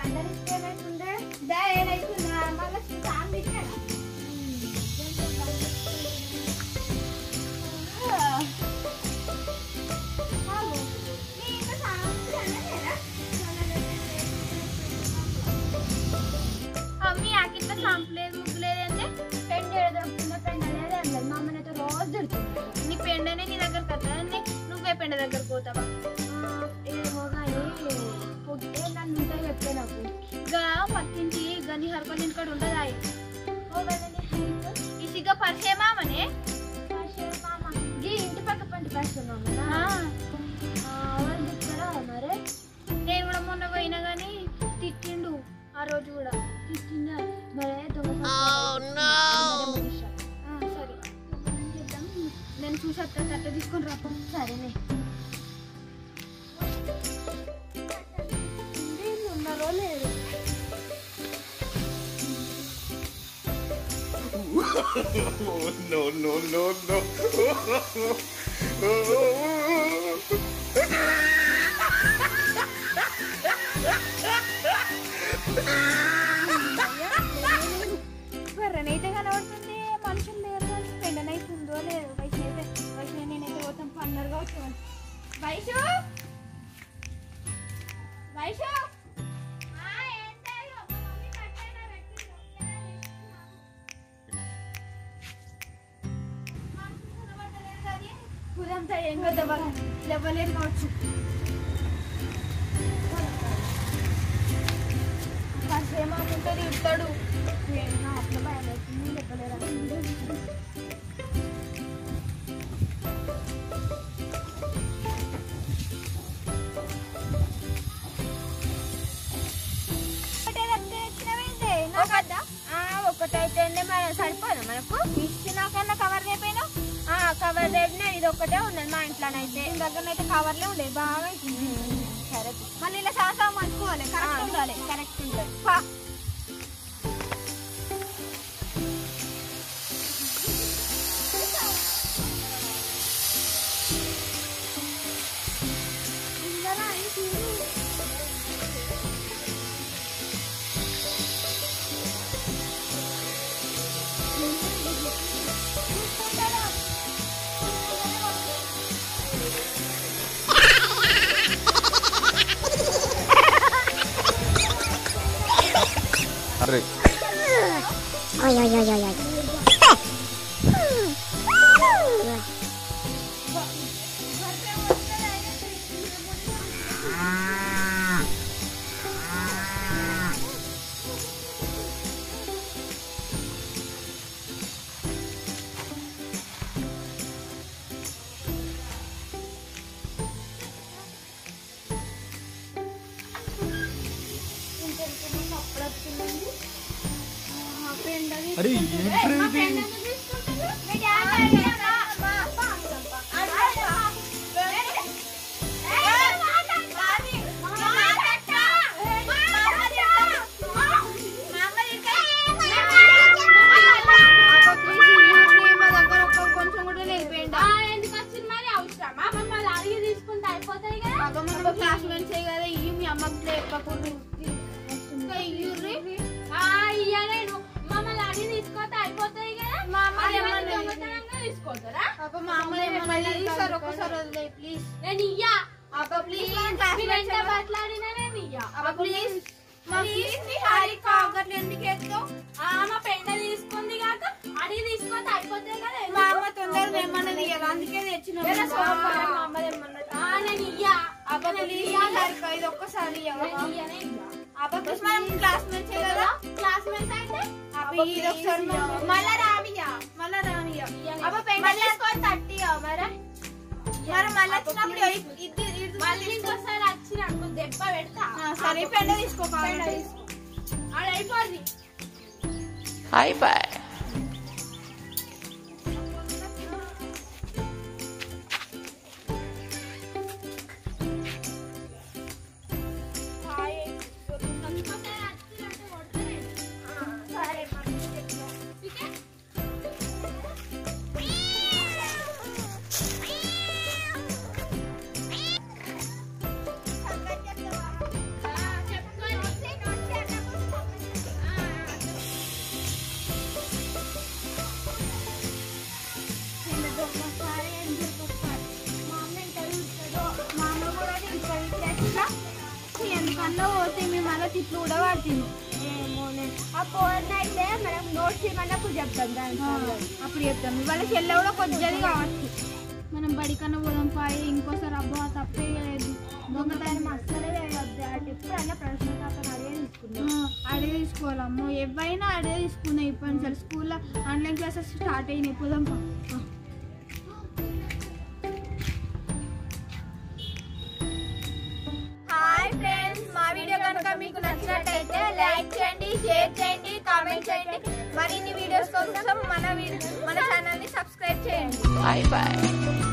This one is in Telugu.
పెండలిస్తే ఏమైతుందే దా ఏడైతుందా మళ్ళీ సాంగ్ ఇచ్చాడు అమ్మి ఆకిట్ల సాంపులేదు ముగ్గులేదు అంటే పెండ దొరుకుతుందా పెండ లేదు ఏం లేదు మా అమ్మనైతే రోజు దొరుకుతుంది నీ పెండనే నీ దగ్గర కట్టదండి నువ్వే పెండ దగ్గర పోతావా ఏమో కానీ పొద్దే నన్ను ఉంటే చెప్పే నాకు గా పక్కించి గని హర్పల్ ఇంటికాడ ఉండదా ఈ సిగ్గ పరిచయమామనే ఈ ఇంటి పక్క పంటి పరిచయమామనా వాళ్ళు చెప్తారా మరి నేను కూడా మొన్న పోయినా కానీ తిట్టిండు ఆ రోజు కూడా తిట్టిండా మరే దొంగ సరే ఏం చేద్దాం? నేను చూసి అత్త తట్ట తీసుకొని రా సరేనే వీళ్ళు ఉన్నారో లేరు Oh, no, no, no, no. బర్రెనైతే కనబడుతుంది మనుషులు లేరు కానీ పెండనైతే ఉందో లేదో వయసు అయితే వయసు నేనైతే పోతాం పన్నరుగా వచ్చేవాళ్ళు వయసు వయసు ఆ, ఏం లేదు. మా మమ్మీ కట్టెలా పెట్టింది. ఒకేలా తీసుకున్నాము. మనుషులు కనబడతలేరు కానీ ఉదంతా ఏం కదా లేవలేరు కావచ్చు కాసేమాకుంటుంది ఇస్తాడు నా అట్లా భయం అవుతుంది చెప్పలేరా ఒకటైతే మన సరిపోదు మనకు ఇచ్చినాకన్నా కవర్ రేపైనా కవర్ రేపినా ఇది ఒక్కటే ఉన్నది మా ఇంట్లోనైతే దగ్గర అయితే కవర్లే ఉండేది బాగా అవుతుంది. సరే మళ్ళీ ఇలా సంవత్సరం మంచుకోవాలి కరెక్ట్ ఉండాలి కరెక్ట్ ఉండాలి పా అరే Oi, oi, oi, oi, oi. అరే ఏంట్రా ఇది? కొంచెం కూడా లేకపోయిందా ఎందుకు వచ్చింది మరి అవసరమా మమ్మల్ని అడిగి తీసుకుంటే అయిపోతాయి కదా అగమ్మ క్లాస్ మెన్సే కదా ఇవి మీ అమ్మకి చెప్పకూడదు ఆ, ఇయ్యలేను మమ్మల్ని అడిగి తీసుకుంటే అయిపోతాయి కదా మా అమ్మ అది ఏమన్నా ఏమన్నా దొంగతనంగా తీసుకుంటారా పాప మా అమ్మ ఏమన్నా ఈసారి ఒక్కసారి వదిలే ప్లీజ్ నేను ఇయ్యా అబ్బా ప్లీజ్ మీరు ఎంత మాట్లాడినా నేను ఇయ్యా అబ్బా ప్లీజ్ ప్లీజ్ నీ హారి కాగర్లు ఎందుకు ఎత్తావు ఆ, మా పెండ తీసుకుంది కాక అడిగి తీసుకుంటే అయిపోతాయి కదా మా అమ్మ తొందరగా ఏమన్నది కదా అందుకే తెచ్చిన వేరే సోమవారం మా అమ్మ ఆ, నేను ఇయ్యా అబ్బా ప్లీజ్ హారిక ఇది ఒక్కసారి నేను ఇవ్వవా? ఇయ్యనే ఇయ్యా అబ్బా ప్లీజ్ మనం క్లాస్ మెన్సే కదా క్లాస్మేట్స్ అయితే అబ్బా ఇది ఒకసారి మా- మళ్ళా రావియా మళ్ళా రావియా అబ్బా పెండ తీసుకొని తట్టియా మరి మరి మళ్ళీ వచ్చినప్పుడు ఇ- ఇది ఇది మళ్ళీ ఇంకోసారి వచ్చిన అనుకో దెబ్బ పెడతా ఆ, సరే పెండ తీసుకో పెండ తీసుకో ఆడ అయిపోద్ది ఇంకోసారి వచ్చినంటే కొడతానే. సరే మరి చెప్తా. ఓకే? సంగతి చెప్తావా? ఆ, చెప్పుకొని మళ్ళీ పోతే మేము మళ్ళీ తిట్లు కూడా పడుతుంది ఆ ఫోన్ అయితే మనం నోట్స్ ఇవ్వనప్పుడు చెప్తాం దానికి అప్పుడు చెప్తాం వాళ్ళ చెల్లె కూడా కొద్దిది కావచ్చు మనం బడికన్నా పోదాం పాయి ఇంకోసారి అబ్బా తప్పే లేదు దొంగతనం అస్సలే వేయవద్దు అటు ఎప్పుడన్నా ప్రశ్న కాకుండా అడిగే తీసుకుందాం అడిగే తీసుకోవాలమ్మో ఎవైనా అడిగే తీసుకున్నాయి ఇప్పటి నుంచి స్కూల్లో ఆన్లైన్ క్లాసెస్ స్టార్ట్ అయినాయి పోదాం పా. హాయ్ ఫ్రెండ్స్ మా వీడియో కనుక మీకు నచ్చినట్టయితే లైక్ చేయండి షేర్ చేయండి కామెంట్ చేయండి మరిన్ని వీడియోస్ కోసం మన వీడియో మన ఛానల్ని సబ్స్క్రైబ్ చేయండి Bye bye.